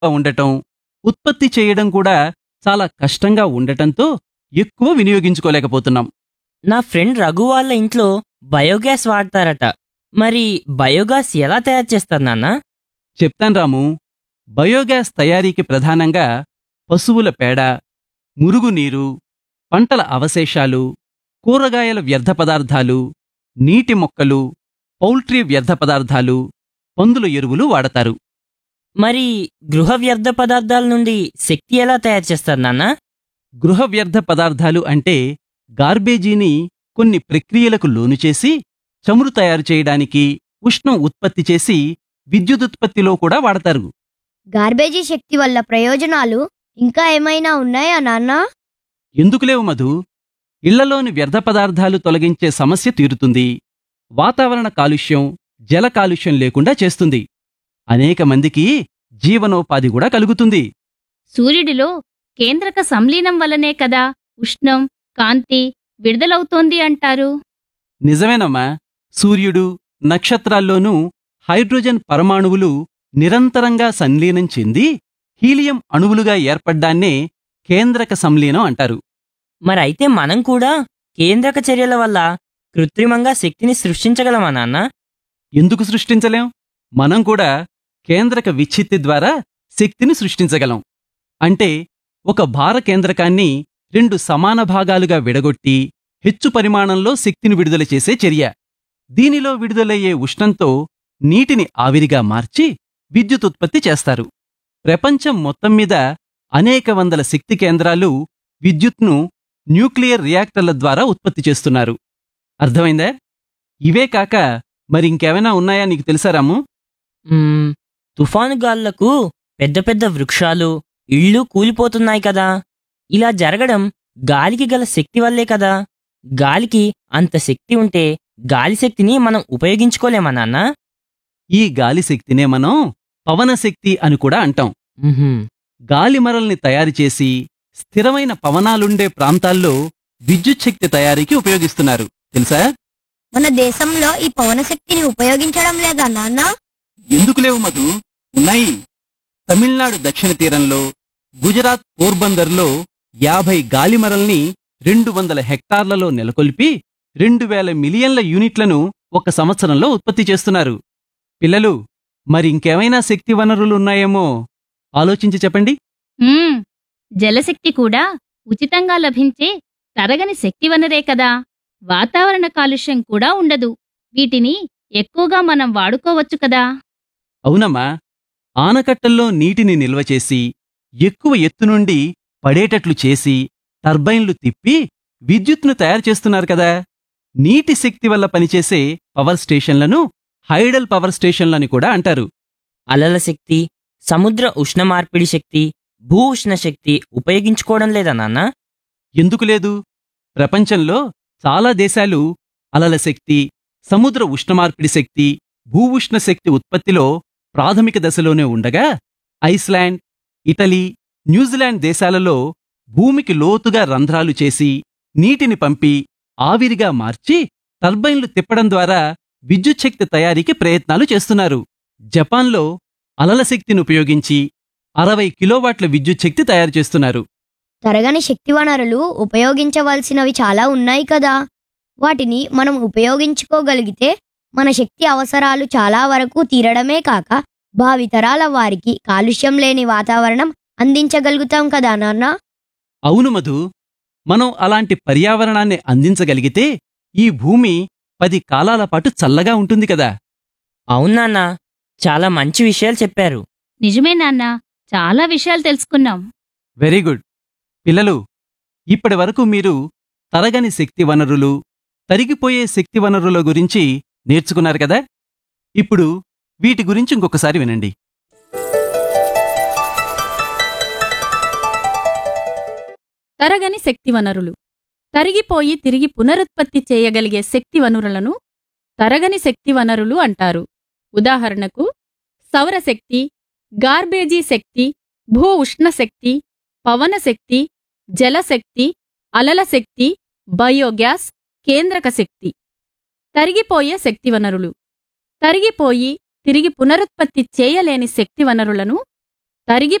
ఉండటం ఉత్పత్తి చేయడం కూడా చాలా కష్టంగా ఉండటంతో ఎక్కువ వినియోగించుకోలేకపోతున్నాం నా ఫ్రెండ్ రఘు వాళ్ళ ఇంట్లో బయోగ్యాస్ వాడతారట మరి బయోగ్యాస్ ఎలా తయారు చేస్తారు నాన్న చెప్తాను రాము బయోగ్యాస్ తయారీకి ప్రధానంగా పశువుల పేడ మురుగునీరు పంటల అవశేషాలు కూరగాయల వ్యర్థ పదార్థాలు నీటి మొక్కలు పౌల్ట్రీ వ్యర్థ పదార్థాలు పందుల ఎరువులు వాడతారు మరి గృహ వ్యర్థ పదార్థాల నుండి శక్తి ఎలా తయారు చేస్తారు నాన్న గృహ వ్యర్థ పదార్థాలు అంటే గార్బేజీని కొన్ని ప్రక్రియలకు లోను చేసి చమురు తయారు చేయడానికి ఉష్ణం ఉత్పత్తి చేసి విద్యుదుత్పత్తిలో కూడా వాడతారు గార్బేజీ శక్తి వల్ల ప్రయోజనాలు ఇంకా ఏమైనా ఉన్నాయా నాన్న ఎందుకు లేవు మధు ఇళ్లలోని వ్యర్థ పదార్థాలు తొలగించే సమస్య తీరుతుంది వాతావరణ కాలుష్యం జల కాలుష్యం లేకుండా చేస్తుంది అనేక మందికి జీవనోపాధి కూడా కలుగుతుంది సూర్యుడిలో కేంద్రక సంలీనం వల్లనే కదా ఉష్ణం కాంతి విడుదలవుతోంది అంటారు నిజమేనమ్మా సూర్యుడు నక్షత్రాల్లోనూ హైడ్రోజన్ పరమాణువులు నిరంతరంగా సంలీనం చెంది హీలియం అణువులుగా ఏర్పడ్డాన్నే కేంద్రక సంలీనం అంటారు మరి అయితే మనం కూడా కేంద్రక చర్యల వల్ల కృత్రిమంగా శక్తిని సృష్టించగలమా నాన్న ఎందుకు సృష్టించలేం మనం కూడా కేంద్రక విచ్ఛిత్తి ద్వారా శక్తిని సృష్టించగలం అంటే ఒక భార కేంద్రకాన్ని రెండు సమాన భాగాలుగా విడగొట్టి హెచ్చు పరిమాణంలో శక్తిని విడుదల చేసే చర్య దీనిలో విడుదలయ్యే ఉష్ణంతో నీటిని ఆవిరిగా మార్చి విద్యుత్ ఉత్పత్తి చేస్తారు ప్రపంచం మొత్తం మీద అనేక వందల శక్తి కేంద్రాలు విద్యుత్ను న్యూక్లియర్ రియాక్టర్ల ద్వారా ఉత్పత్తి చేస్తున్నారు అర్థమైందా ఇవే కాక మరి ఇంకేమైనా ఉన్నాయా నీకు తెలుసా రాము మ్మ్, తుఫాను గాలులకు పెద్ద పెద్ద వృక్షాలు ఇళ్ళు కూలిపోతున్నాయి కదా ఇలా జరగడం గాలికి గల శక్తి వల్లే కదా గాలికి అంత శక్తి ఉంటే గాలి శక్తిని మనం ఉపయోగించుకోలేమా నాన్న ఈ గాలి శక్తినే మనం పవన శక్తి అని కూడా అంటాం మ్హూ. గాలి మరల్ని తయారు చేసి స్థిరమైన పవనాలుండే ప్రాంతాల్లో విద్యుత్ శక్తి తయారీకి ఉపయోగిస్తున్నారు తెలుసా మన దేశంలో ఈ పవనశక్తిని ఉపయోగించడం లేదా నాన్న ఎందుకు లేవు మధు ఉన్నాయి తమిళనాడు దక్షిణ తీరంలో గుజరాత్ పోర్బందర్లో యాభై గాలిమరల్ని రెండు వందల హెక్టార్లలో నెలకొల్పి రెండు వేల మిలియన్ల యూనిట్లను ఒక సంవత్సరంలో ఉత్పత్తి చేస్తున్నారు పిల్లలు మరి ఇంకేమైనా శక్తి వనరులు ఉన్నాయేమో ఆలోచించి చెప్పండి హ్మ్, జలశక్తి కూడా ఉచితంగా లభించే తరగని శక్తి వనరే కదా వాతావరణ కాలుష్యం కూడా ఉండదు వీటిని ఎక్కువగా మనం వాడుకోవచ్చు కదా అవునమ్మా ఆనకట్టల్లో నీటిని నిల్వ చేసి ఎక్కువ ఎత్తు నుండి పడేటట్లు చేసి టర్బైన్లు తిప్పి విద్యుత్ను తయారు చేస్తున్నారు కదా నీటి శక్తి వల్ల పనిచేసే పవర్ స్టేషన్లను హైడల్ పవర్ స్టేషన్లని కూడా అంటారు అలల శక్తి సముద్ర ఉష్ణ మార్పిడి శక్తి భూ ఉష్ణ శక్తి ఉపయోగించుకోవడం లేదా నాన్న ఎందుకు లేదు ప్రపంచంలో చాలా దేశాలు అలల శక్తి సముద్ర ఉష్ణమార్పిడి శక్తి భూ ఉష్ణ శక్తి ఉత్పత్తిలో ప్రాథమిక దశలోనే ఉండగా ఐస్లాండ్ ఇటలీ న్యూజిలాండ్ దేశాలలో భూమికి లోతుగా రంధ్రాలు చేసి నీటిని పంపి ఆవిరిగా మార్చి టర్బైన్లు తిప్పడం ద్వారా విద్యుత్ శక్తి తయారీకి ప్రయత్నాలు చేస్తున్నారు జపాన్లో అలల శక్తిని ఉపయోగించి అరవై కిలోవాట్ల విద్యుత్ శక్తి తయారు చేస్తున్నారు తరగని శక్తి వనరులు ఉపయోగించవలసినవి చాలా ఉన్నాయి కదా వాటిని మనం ఉపయోగించుకోగలిగితే మన శక్తి అవసరాలు చాలా వరకు తీరడమే కాక భావితరాల వారికి కాలుష్యం లేని వాతావరణం అందించగలుగుతాం కదా నాన్న అవును మధు మనం అలాంటి పర్యావరణాన్ని అందించగలిగితే ఈ భూమి పది కాలాల పాటు చల్లగా ఉంటుంది కదా అవును నాన్న చాలా మంచి విషయాలు చెప్పారు నిజమే నాన్న చాలా విషయాలు తెలుసుకున్నాం వెరీ గుడ్ పిల్లలు ఇప్పటి వరకు మీరు తరగని శక్తి వనరులు తరిగిపోయే శక్తి వనరుల గురించి నేర్చుకున్నారు కదా ఇప్పుడు వీటి గురించి ఇంకొకసారి వినండి తరగని శక్తి వనరులు తరిగిపోయి తిరిగి పునరుత్పత్తి చేయగలిగే శక్తి వనరులను తరగని శక్తి వనరులు అంటారు ఉదాహరణకు సౌరశక్తి గార్బేజీ శక్తి భూ ఉష్ణ శక్తి పవన శక్తి జలశక్తి అలల శక్తి బయోగ్యాస్ కేంద్రక శక్తి తరిగిపోయే శక్తి వనరులు తరిగిపోయి తిరిగి పునరుత్పత్తి చేయలేని శక్తి వనరులను తరిగి